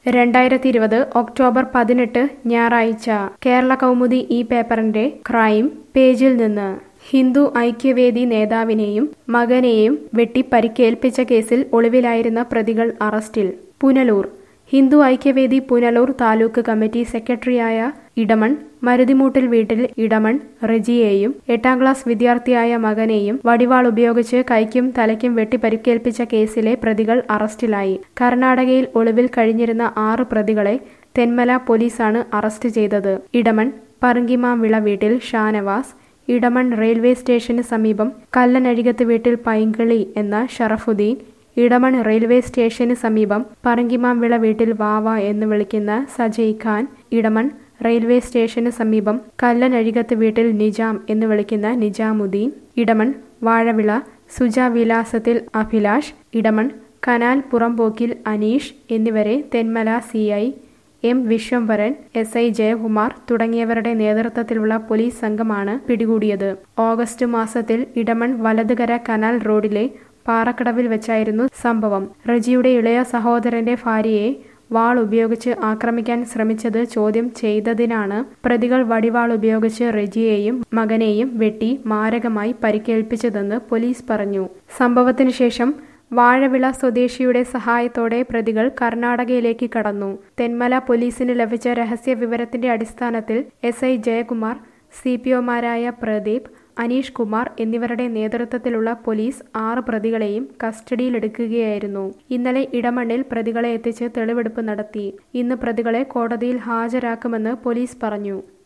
രണ്ടായിരത്തി ഇരുപത് ഒക്ടോബർ പതിനെട്ട് ഞായറാഴ്ച കേരള കൗമുദി ഈ പേപ്പറിന്റെ ക്രൈം പേജിൽ നിന്ന് ഹിന്ദു ഐക്യവേദി നേതാവിനെയും മകനെയും വെട്ടി പരിക്കേൽപ്പിച്ച കേസിൽ ഒളിവിലായിരുന്ന പ്രതികൾ അറസ്റ്റിൽ പുനലൂർ ഹിന്ദു ഐക്യവേദി പുനലൂർ താലൂക്ക് കമ്മിറ്റി സെക്രട്ടറിയായ ഇടമൺ മരുതിമൂട്ടിൽ വീട്ടിൽ ഇടമൺ റെജിയെയും എട്ടാം ക്ലാസ് വിദ്യാർത്ഥിയായ മകനെയും വടിവാൾ ഉപയോഗിച്ച് കൈക്കും തലയ്ക്കും വെട്ടി പരിക്കേൽപ്പിച്ച കേസിലെ പ്രതികൾ അറസ്റ്റിലായി കർണാടകയിൽ ഒളിവിൽ കഴിഞ്ഞിരുന്ന ആറ് പ്രതികളെ തെന്മല പോലീസാണ് അറസ്റ്റ് ചെയ്തത് ഇടമൺ പറങ്കിമാവിള വീട്ടിൽ ഷാനവാസ് ഇടമൺ റെയിൽവേ സ്റ്റേഷന് സമീപം കല്ലനഴികത്ത് വീട്ടിൽ പൈങ്കിളി എന്ന ഷറഫുദ്ദീൻ ഇടമൺ റെയിൽവേ സ്റ്റേഷന് സമീപം പറങ്കിമാവിള വീട്ടിൽ വാവ എന്ന് വിളിക്കുന്ന സജയ് ഖാൻ ഇടമൺ റെയിൽവേ സ്റ്റേഷന് സമീപം കല്ലനഴികത്ത് വീട്ടിൽ നിജാം എന്ന് വിളിക്കുന്ന നിജാമുദ്ദീൻ ഇടമൺ വാഴവിള സുജ വിലാസത്തിൽ അഭിലാഷ് ഇടമൺ കനാൽ പുറംപോക്കിൽ അനീഷ് എന്നിവരെ Thenmala C I M Viswambharan S I Jayakumar തുടങ്ങിയവരുടെ നേതൃത്വത്തിലുള്ള പോലീസ് സംഘമാണ് പിടികൂടിയത് ഓഗസ്റ്റ് മാസത്തിൽ ഇടമൺ വലതുകര കനാൽ റോഡിലെ പാറക്കടവിൽ വെച്ചായിരുന്നു സംഭവം റജിയുടെ ഇളയ സഹോദരന്റെ ഭാര്യയെ വാൾ ഉപയോഗിച്ച് ആക്രമിക്കാൻ ശ്രമിച്ചത് ചോദ്യം ചെയ്തതിനാണ് പ്രതികൾ വടിവാൾ ഉപയോഗിച്ച് റെജിയെയും മകനെയും വെട്ടി മാരകമായി പരിക്കേൽപ്പിച്ചതെന്ന് പോലീസ് പറഞ്ഞു സംഭവത്തിന് ശേഷം വാഴവിള സ്വദേശിയുടെ സഹായത്തോടെ പ്രതികൾ കർണാടകയിലേക്ക് കടന്നു തെന്മല പോലീസിന് ലഭിച്ച രഹസ്യ വിവരത്തിന്റെ അടിസ്ഥാനത്തിൽ S I Jayakumar C P ഒമാരായ പ്രദീപ് അനീഷ് കുമാർ എന്നിവരുടെ നേതൃത്വത്തിലുള്ള പോലീസ് ആറ് പ്രതികളെയും കസ്റ്റഡിയിലെടുക്കുകയായിരുന്നു ഇന്നലെ ഇടമണ്ണിൽ പ്രതികളെ എത്തിച്ച് തെളിവെടുപ്പ് നടത്തി ഇന്ന് പ്രതികളെ കോടതിയിൽ ഹാജരാക്കുമെന്ന് പോലീസ് പറഞ്ഞു